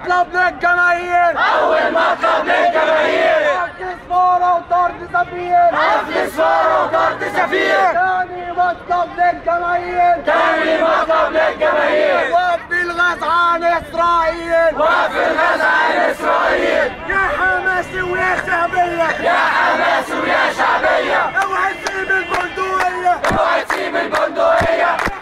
مطلب للجماهير أول مطلب للجماهير حفظ سفارة وطرد سفير حفظ سفارة وطرد سفير تاني مطلب للجماهير تاني مطلب للجماهير وقف الغاز عن إسرائيل وقف الغاز عن إسرائيل يا حماسي ويا شعبية يا حماس ويا شعبية اوعى تسيب البندقية اوعى تسيب البندقية